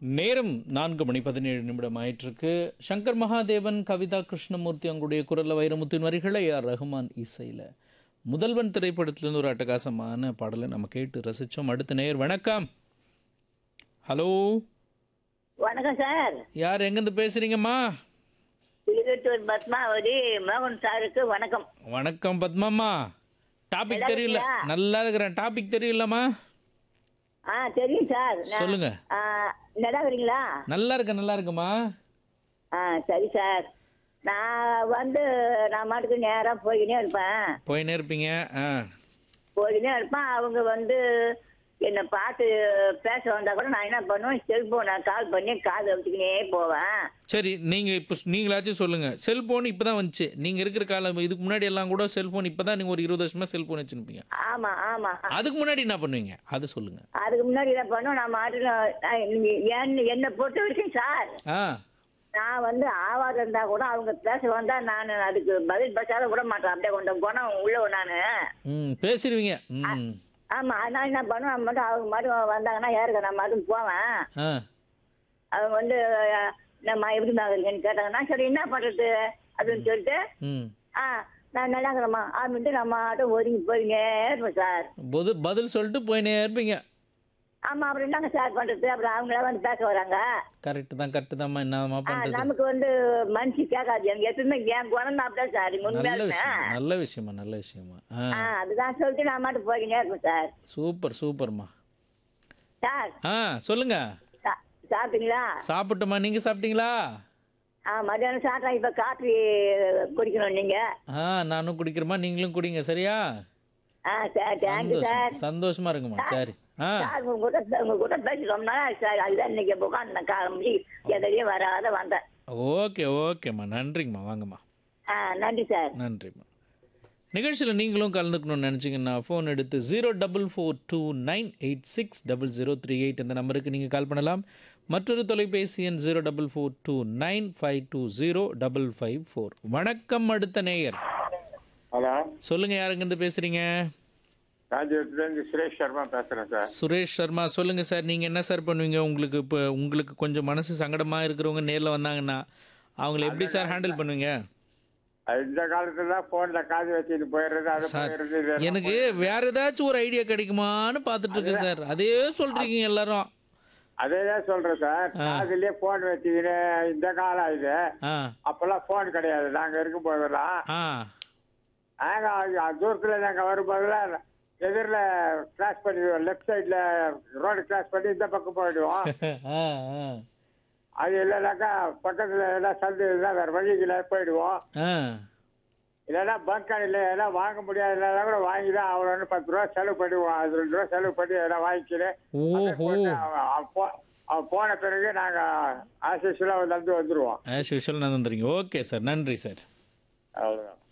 நேரம் நான்கு மணி பதினேழு நிமிடம் ஆயிட்டிருக்கு சங்கர் மகாதேவன் கவிதா கிருஷ்ணமூர்த்தி அவங்களுடைய குரல்ல வைரமுத்தின் வரிகளை ஆர் ரஹ்மான் இசையில் முதல்வன் திரைப்படத்திலிருந்து ஒரு அட்டகாசமான பாடலை நம்ம கேட்டு ரசித்தோம் அடுத்த நேர் வணக்கம் ஹலோ வணக்கம் சார் யார் எங்கேருந்து பேசுகிறீங்கம்மா திருவட்டூர் பத்மாவதி மோகன் சாருக்கு வணக்கம் வணக்கம் பத்மாம்மா டாபிக் நல்லா தெரியல இருக்கியா? நல்லா இருக்கிறேன் டாபிக் தெரியலம்மா ஆ தெரியும் சார் நான்- சொல்லுங்க ஆ, நல்லா இருக்கிறீங்களா நல்லா இருக்கேன் நல்லா இருக்குமா ஆ சரி சார் நான் வந்து நான் மாட்டுக்கு நேராக போய்கினே இருப்பேன் போயினே இருப்பீங்க ஆ போய்கினே இருப்பேன் அவங்க வந்து என்னை பார்த்து பேச வந்தா கூட நான் என்ன பண்ணுவேன் செல்போனை கால் பண்ணி காது வச்சுக்கினே போவேன் சரி நீங்கள் இப்போ நீங்களாச்சும் சொல்லுங்கள் செல்ஃபோன் இப்போ தான் வந்துச்சு நீங்கள் இருக்கிற காலம் இதுக்கு முன்னாடி எல்லாம் கூட செல்ஃபோன் இப்போ தான் நீங்கள் ஒரு இருபது வருஷமாக செல்ஃபோன் வச்சுருப்பீங்க ஆமா ஆமா அதுக்கு முன்னாடி என்ன பண்ணுவீங்க அது சொல்லுங்கள் அதுக்கு முன்னாடி என்ன பண்ணுவோம் நான் மாட்டுல என்ன என்னை பொறுத்த வரைக்கும் சார் ஆ நான் வந்து ஆவாரம் இருந்தா கூட அவங்க பேச வந்தா நான் அதுக்கு பதில் பேசாத விட மாட்டேன் அப்படியே கொஞ்சம் குணம் உள்ள நானு ம் பேசிடுவீங்க ம் ஆமா நான் என்ன பண்ணுவேன் மட்டும் அவங்க மட்டும் வந்தாங்கன்னா யாருக்கு நான் மட்டும் போவேன் ஆ அவங்க வந்து அஹ், நம்ம எப்படி இருக்கேன்னு கேட்டாங்கன்னா சரி என்ன பண்றது அப்படின்னு சொல்லிட்டு ம் ஆ நான் நல்லா இருக்கிறேம்மா அப்படின்ட்டு நம்ம மட்டும் ஒதுங்கி போயிங்க இருப்போம் சார் பதில் பதில் சொல்லிட்டு போயினே இருப்பீங்க ஆமா அப்புறம் என்னங்க சார் பண்றது அப்புறம் அவங்கள வந்து பேச வராங்க கரெக்டு தான் கரெக்டு தான்மா என்னம்மா ஆ, பண்ணுறது நமக்கு வந்து மனசு கேட்காது எனக்கு எப்பவுமே என் குணம் தான் அப்படிதான் சார் நல்ல உண்மையாலுமே விஷயம் நல்ல விஷயமா நல்ல விஷயமா ஆ ஆ அதுதான் சொல்லிட்டு நான் மட்டும் போய்கினே இருப்பேன் சார் சூப்பர் சூப்பர்மா சார் ஆ சொல்லுங்க சா- சாப்பிட்டீங்களா சாப்பிட்டுமா நீங்கள் சாப்பிட்டீங்களா ஆ மத்தியானம் சாப்பிட்டா இப்போ காஃபி குடிக்கணும் நீங்க ஆ நானும் குடிக்கிறேம்மா நீங்களும் குடிங்க சரியா ஆ சார் தேங்க்யூ சார் சந்தோஷம் சந்தோஷமா இருக்குமா சரி ஆ சார் உங்க கூட உங்க கூட பேசி ரொம்ப நாள் ஆச்சு சார் அதுதான் இன்னைக்கு உட்காந்து காலம்பி எதையும் வராத வந்தேன் ஓகே ஓகேம்மா நன்றிங்கம்மா வாங்கம்மா ஆ நன்றி சார் நன்றிம்மா நிகழ்ச்சியில் நீங்களும் கலந்துக்கணும்னு நினச்சிங்கன்னா ஃபோன் எடுத்து zero double four two nine eight six double zero three eight இந்த நம்பருக்கு நீங்கள் கால் பண்ணலாம் மற்றொரு தொலைபேசி எண் zero double four two nine five two zero double five four வணக்கம் அடுத்த நேயர் ஹலோ சொல்லுங்கள் யாருங்கேருந்து பேசுகிறீங்க ராஜ்யத்துலேருந்து சுரேஷ் சர்மா பேசுகிறேன் சார் சுரேஷ் சர்மா சொல்லுங்கள் சார் நீங்கள் என்ன சார் பண்ணுவீங்க உங்களுக்கு இப்போ உங்களுக்கு கொஞ்சம் மனசு சங்கடமாக இருக்கிறவங்க நேரில் வந்தாங்கன்னா அவங்கள எப்படி சார் ஹேண்டில் பண்ணுவீங்க அது இந்த காலத்துல தான் ஃபோனில் காது வச்சுட்டு போயிடுறது அது சார் போயிடுறது இது எல்லாம் எனக்கு வேற ஏதாச்சும் ஒரு ஐடியா கிடைக்குமான்னு பார்த்துட்டு இருக்கு சார் அதே சொல்றீங்க எல்லாரும் அதே தான் சொல்கிறேன் சார் காதுலயே ஃபோன் வச்சுக்கின்னு இந்த காலம் இது ஆ அப்போல்லாம் ஃபோன் கிடையாது நாங்கள் இருக்கும் போதெல்லாம் ஆ நாங்கள் தூரத்தில் நாங்கள் வரும்போதெல்லாம் எதிரில் கிராஸ் பண்ணிடுவோம் லெஃப்ட் சைடில் ரோடு கிராஸ் பண்ணி இந்த பக்கம் போயிடுவோம் ஆ, ஆ. அது இல்லைனாக்கா பக்கத்தில் எல்லாம் சந்து இருந்தால் வேறு வழிகளை போயிடுவோம் ஆ இல்லைன்னா பங்க் கடையில் எதனா வாங்க முடியாது இல்லைன்னா கூட வாங்கி தான் அவ்வளோன்னு பத்து ரூபா செலவு பண்ணுவோம் அது ரெண்டு ரூபா செலவு பண்ணி எதனா வாங்கிக்கிறேன் ஓஹோ அவன் போன பிறகு நாங்கள் ஆஸ் யூஸ்வலாக வந்து வந்துடுவோம் ஆஸ் யூஷுவல் நான் வந்துடுறீங்க ஓகே சார் நன்றி சார் அவ்வளோதான்